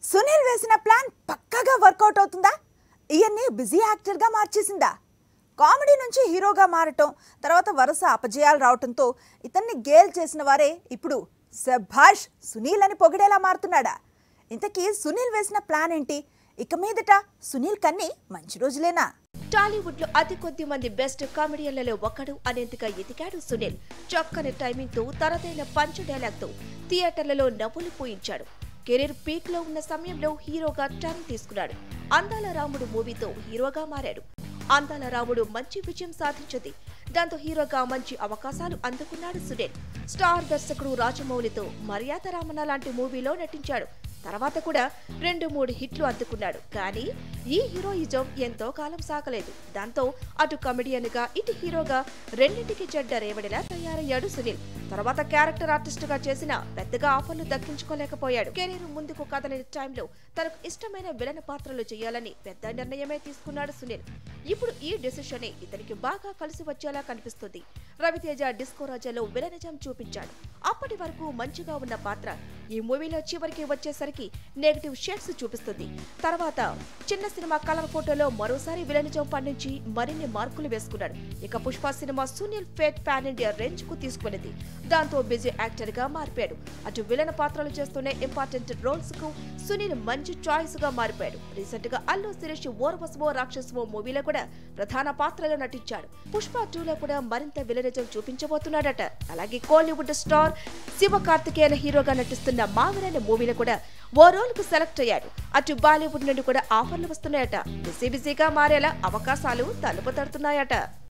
సునీల్ వేసిన ప్లాన్ పక్కాగా వర్కౌట్ అవుతుందా ఇవన్నీ బిజీ యాక్టర్గా మార్చేసిందా కామెడీ నుంచి హీరోగా మారటం తర్వాత వరుస అపజయాలు రావటంతో ఇతన్ని గేల్ చేసిన వారే ఇప్పుడు సభాష్ సునీల్ అని పొగిడేలా మారుతున్నాడా ఇంతకీ సునీల్ వేసిన ప్లాన్ ఏంటి ఇక మీదట సునీల్ కన్ని మంచి రోజులేనా టాలీవుడ్ లో అతి కొద్ది మంది బెస్ట్ కామెడియన్లలో ఒకడు అనేంతగా ఎదిగాడు సునీల్ చక్కని టైమింగ్ తో తనదైన పంచ్ డైలాగ్ తో థియేటర్లలో నవ్వులు పూయించాడు కెరీర్ పీక్ లో ఉన్న సమయంలో హీరోగా టర్న్ తీసుకున్నాడు అందాల రాముడు మూవీతో హీరోగా మారాడు అందాల రాముడు మంచి విజయం సాధించింది దాంతో హీరోగా మంచి అవకాశాలు అందుకున్నాడు సునీల్ స్టార్ దర్శకుడు రాజమౌళితో మర్యాద రామన్న లాంటి మూవీలో నటించాడు తర్వాత కూడా రెండు మూడు హిట్లు అందుకున్నాడు కానీ ఈ హీరోయిజం ఎంతో కాలం సాగలేదు దాంతో అటు కమెడియన్ గా ఇటు హీరోగా రెండింటికి చెడ్డ రేవడిలా తయారయ్యాడు సునీల్ తర్వాత క్యారెక్టర్ ఆర్టిస్ట్ గా చేసిన పెద్దగా ఆఫర్లు దక్కించుకోలేకపోయాడు కెరీర్ ముందుకు కదలని టైంలో తనకు ఇష్టమైన విలన పాత్రలు చేయాలని పెద్ద నిర్ణయమే తీసుకున్నాడు సునీల్ ఇప్పుడు ఈ డెసిషన్ ఇతనికి బాగా కలిసి వచ్చేలా కనిపిస్తుంది రవితేజ డిస్కో రాజాలో విలనిజం చూపించాడు అప్పటి వరకు మంచిగా ఉన్న పాత్ర ఈ మూవీలో చివరికి వచ్చేసరికి నెగటివ్ షేడ్స్ చూపిస్తుంది తర్వాత చిన్న సినిమా కలర్ ఫోటోలో మరోసారి విలనిజం పండించి మరిన్ని మార్కులు వేసుకున్నాడు ఇక పుష్ప సినిమా Sunil fate pan India range కు తీసుకున్నది దాంతో బిజీ యాక్టర్ గా మారిపోయాడు అటు విలన పాత్రలు చేస్తూనే ఇంపార్టెంట్ రోల్స్ కు సునీల్ మంచి చాయిస్ గా మారిపోయాడు రీసెంట్ గా అల్లు శిరీష్ ఓర్వస్వో రాక్షసవో మూవీలో కూడా ప్రధాన పాత్రలో నటించాడు పుష్ప టూ లో కూడా మరింత విలనిజం చూపించబోతున్నాడట అలాగే కోలీవుడ్ స్టార్ శివ కార్తికేయన హీరోగా నటిస్తున్న మావిరని మూవీలో కూడా ఓ రోల్ కు సెలెక్ట్ అయ్యాడు అటు బాలీవుడ్ నుండి కూడా ఆఫర్లు వస్తున్నాయట బిజీ బిజీగా మారేలా అవకాశాలు తలుపు తడుతున్నాయట